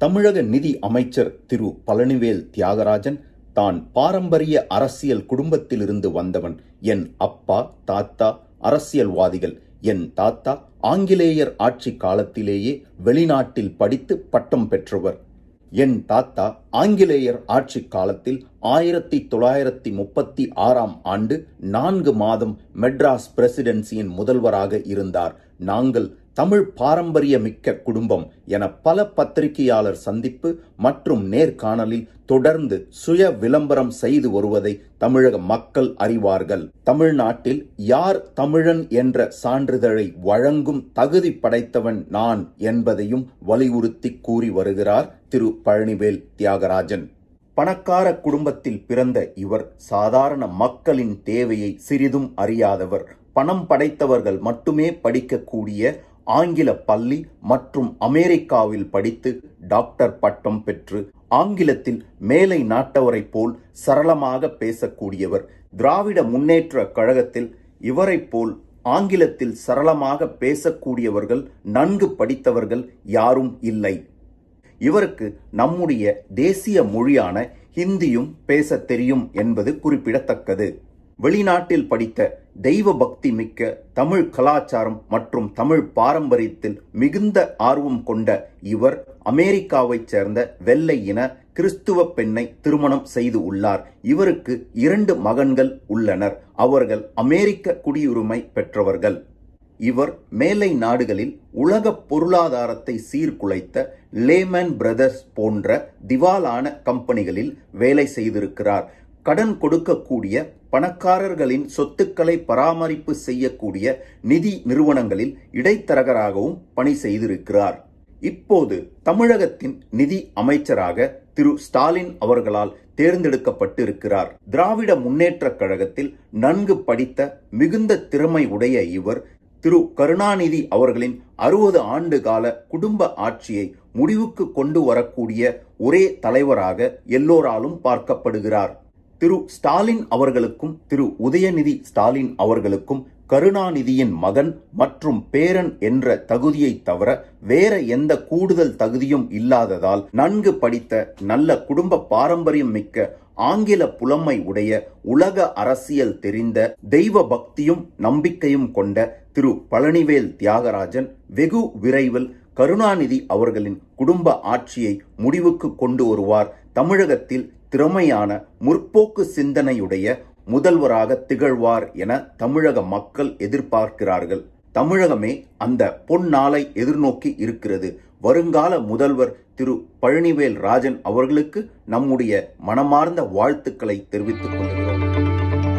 தமிழக நிதி அமைச்சர் திரு பழனிவேல் தியாகராஜன் தான் பாரம்பரிய அரசியல் குடும்பத்திலிருந்து வந்தவன் என் அப்பா தாத்தா அரசியல்வாதிகள் என் தாத்தா ஆங்கிலேயர் ஆட்சி காலத்திலேயே வெளிநாட்டில் படித்து பட்டம் பெற்றவர் என் தாத்தா ஆங்கிலேயர் ஆட்சி காலத்தில் ஆயிரத்தி தொள்ளாயிரத்தி முப்பத்தி ஆறாம் ஆண்டு நான்கு மாதம் மெட்ராஸ் பிரசிடென்சியின் முதல்வராக இருந்தார் நாங்கள் தமிழ் பாரம்பரிய மிக்க குடும்பம் என பல பத்திரிகையாளர் சந்திப்பு மற்றும் நேர்காணலில் தொடர்ந்து சுய விளம்பரம் செய்து வருவதை தமிழக மக்கள் அறிவார்கள் தமிழ்நாட்டில் யார் தமிழன் என்ற சான்றிதழை வழங்கும் தகுதி படைத்தவன் நான் என்பதையும் வலியுறுத்தி கூறி வருகிறார் திரு பழனிவேல் தியாகராஜன் பணக்கார குடும்பத்தில் பிறந்த இவர் சாதாரண மக்களின் தேவையை சிறிதும் அறியாதவர் பணம் படைத்தவர்கள் மட்டுமே படிக்கக்கூடிய ஆங்கில பள்ளி மற்றும் அமெரிக்காவில் படித்து டாக்டர் பட்டம் பெற்று ஆங்கிலத்தில் மேலை நாட்டவரைப் போல் சரளமாக பேசக்கூடியவர் திராவிட முன்னேற்ற கழகத்தில் இவரைப் போல் ஆங்கிலத்தில் சரளமாக பேசக்கூடியவர்கள் நன்கு படித்தவர்கள் யாரும் இல்லை இவருக்கு நம்முடைய தேசிய மொழியான ஹிந்தியும் பேச தெரியும் என்பது குறிப்பிடத்தக்கது வெளிநாட்டில் படித்த தெய்வ பக்தி மிக்க தமிழ் கலாச்சாரம் மற்றும் தமிழ் பாரம்பரியத்தில் மிகுந்த ஆர்வம் கொண்ட இவர் அமெரிக்காவைச் சேர்ந்த வெள்ளை இன கிறிஸ்துவ பெண்ணை திருமணம் செய்து உள்ளார் இவருக்கு இரண்டு மகன்கள் உள்ளனர் அவர்கள் அமெரிக்க குடியுரிமை பெற்றவர்கள் இவர் மேலை நாடுகளில் உலக பொருளாதாரத்தை சீர்குலைத்த லேமன் பிரதர்ஸ் போன்ற திவாலான கம்பெனிகளில் வேலை செய்திருக்கிறார் கடன் கொடுக்கக்கூடிய பணக்காரர்களின் சொத்துக்களை பராமரிப்பு செய்யக்கூடிய நிதி நிறுவனங்களில் இடைத்தரகராகவும் பணி செய்திருக்கிறார் இப்போது தமிழகத்தின் நிதி அமைச்சராக திரு ஸ்டாலின் அவர்களால் தேர்ந்தெடுக்கப்பட்டிருக்கிறார் திராவிட முன்னேற்றக் கழகத்தில் நன்கு படித்த மிகுந்த திறமை உடைய இவர் திரு கருணாநிதி அவர்களின் அறுபது ஆண்டு கால குடும்ப ஆட்சியை முடிவுக்கு கொண்டு வரக்கூடிய ஒரே தலைவராக எல்லோராலும் பார்க்கப்படுகிறார் திரு ஸ்டாலின் அவர்களுக்கும் திரு உதயநிதி ஸ்டாலின் அவர்களுக்கும் கருணாநிதியின் மகன் மற்றும் பேரன் என்ற தகுதியை தவிர வேற எந்த கூடுதல் தகுதியும் இல்லாததால் நன்கு படித்த நல்ல குடும்ப பாரம்பரியம் மிக்க ஆங்கில புலமை உடைய உலக அரசியல் தெரிந்த தெய்வ பக்தியும் நம்பிக்கையும் கொண்ட திரு பழனிவேல் தியாகராஜன் வெகு விரைவில் கருணாநிதி அவர்களின் குடும்ப ஆட்சியை முடிவுக்கு கொண்டு வருவார் தமிழகத்தில் திறமையான முற்போக்கு சிந்தனையுடைய முதல்வராக திகழ்வார் என தமிழக மக்கள் எதிர்பார்க்கிறார்கள் தமிழகமே அந்த பொன்னாளை எதிர்நோக்கி இருக்கிறது வருங்கால முதல்வர் திரு பழனிவேல் ராஜன் அவர்களுக்கு நம்முடைய மனமார்ந்த வாழ்த்துக்களை தெரிவித்துக் கொள்கிறோம்